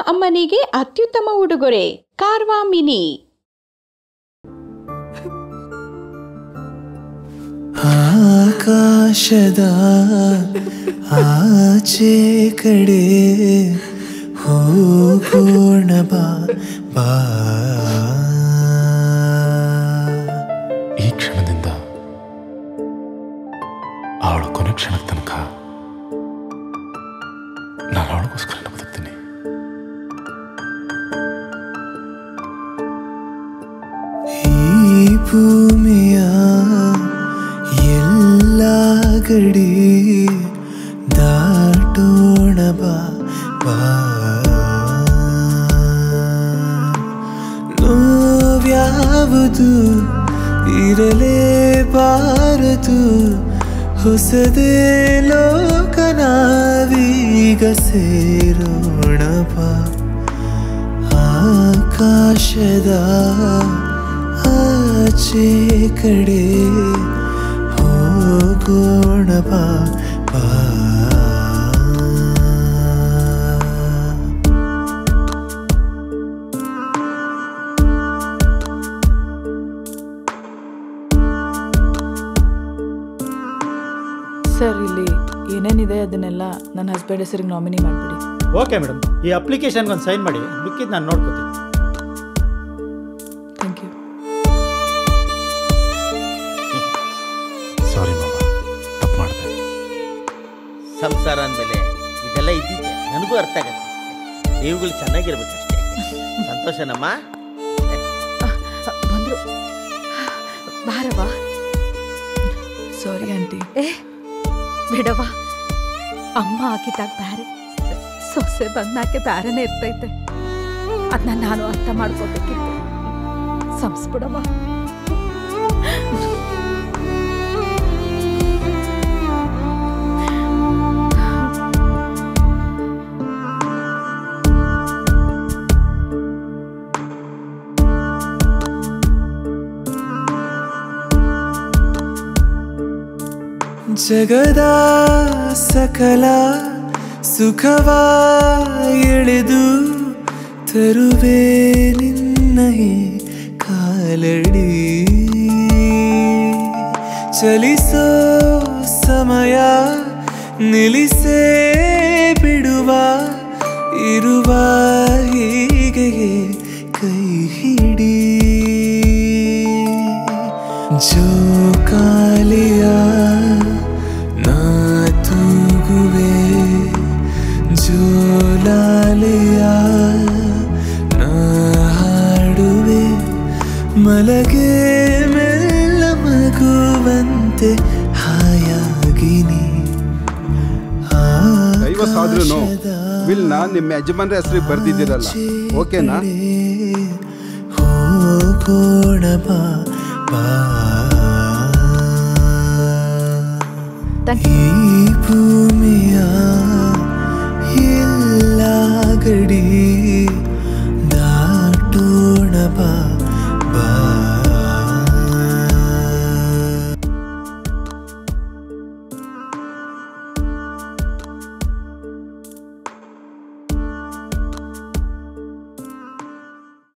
ಅಮ್ಮನಿಗೆ ಅತ್ಯುತ್ತಮ ಉಡುಗೊರೆ ಕಾರ್ವಾ ಮಿನಿ ಆಕಾಶದ ಆಚೆ ಕಡೆ ಹೋಗೋಣ ಬಾ ಬಾ ಈ ಕ್ಷಣದಿಂದ ಅವಳ ಕೊನೆ ಕ್ಷಣದ ತನಕ ನಾನು ಅವಳಿಗೋಸ್ಕರ ಬದುಕ್ತೀನಿ ಈ ಭೂಮಿಯ ಎಲ್ಲ ಗಡಿ ದಾಟೋಣ ಬಾ ಬಾ ನೋವ್ಯಾವುದು ಇರಲೇಬಾರದು ಹೊಸದೇ ಲೋಕ ನಾವೀಗ ಸೇರೋಣ ಬಾ ಆಕಾಶದ ಆಚೆ ಕಡೆ ಹೋಗೋಣ ಬಾ ಬಾ ಸರ್ ಇಲ್ಲಿ ಏನೇನಿದೆ ಅದನ್ನೆಲ್ಲ ನನ್ನ ಹಸ್ಬೆಂಡ್ ಹೆಸರಿಗೆ ನಾಮಿನಿ ಮಾಡಿಬಿಡಿ ಓಕೆ ಮೇಡಮ್ ಈ ಅಪ್ಲಿಕೇಶನ್ಗೆ ಒಂದು ಸೈನ್ ಮಾಡಿ ಮಿಕ್ಕಿದ್ದು ನಾನು ನೋಡ್ಕೋತೀನಿ ಥ್ಯಾಂಕ್ ಯು ಸಾರಿ ಮಾವ ತಪ್ಪು ಮಾಡಿದೆ ಸಂಸಾರ ಅಂದಮೇಲೆ ಇದೆಲ್ಲ ಇದ್ದಿದ್ದೆ ನನಗೂ ಅರ್ಥ ಆಗತ್ತೆ ನೀವುಗಳು ಚೆನ್ನಾಗಿರ್ಬೇಕಷ್ಟೇ ಸಂತೋಷನಮ್ಮ ಬಂದರು ಬಾರವ್ವ ಸಾರಿ ಆಂಟಿ ಏ ಬಿಡವ್ವ ಅಮ್ಮ ಹಾಕಿದಾಗ ಬ್ಯಾರೆ ಸೊಸೆ ಬಂದಾಕೆ ಬ್ಯಾರೆನೇ ಇರ್ತೈತೆ ಅದನ್ನ ನಾನು ಅರ್ಥ ಮಾಡ್ಕೋಬೇಕಿತ್ತು ಸಂಸ್ಬಿಡವ್ವ ಜಗದ ಸಕಲ ಸುಖವ ಎಳೆದು ತರುವೆ ನಿನ್ನ ಈ ಕಾಲಡಿ ಚಲಿಸೋ ಸಮಯ ನಿಲ್ಲಿಸೇ ಬಿಡುವ ಇರುವ ಹೀಗೆಯೇ ಕೈ ಹಿಡಿ ಜೋಕಾಲಿಯ ನಾ ತೂಗುವೆ ಜೋಲಾಲಿಯ ನಾ ಹಾಡುವೆ ಮಲಗೆ ಮೆಲ್ಲ ಮಗುವಂತೆ ಹಾಯಾಗಿನಿ ದೈವಸಾದ್ರೂ ವಿಲ್ನ ನಿಮ್ಮ ಯಜಮಾನ್ರ ಹೆಸರಿಗೆ ಬರ್ದಿದ್ದೀರಲ್ಲ ಓಕೆನಾ ಹೋಗೋಣ ಬಾ ಬಾ Thank you. ಈ ಭೂಮಿಯ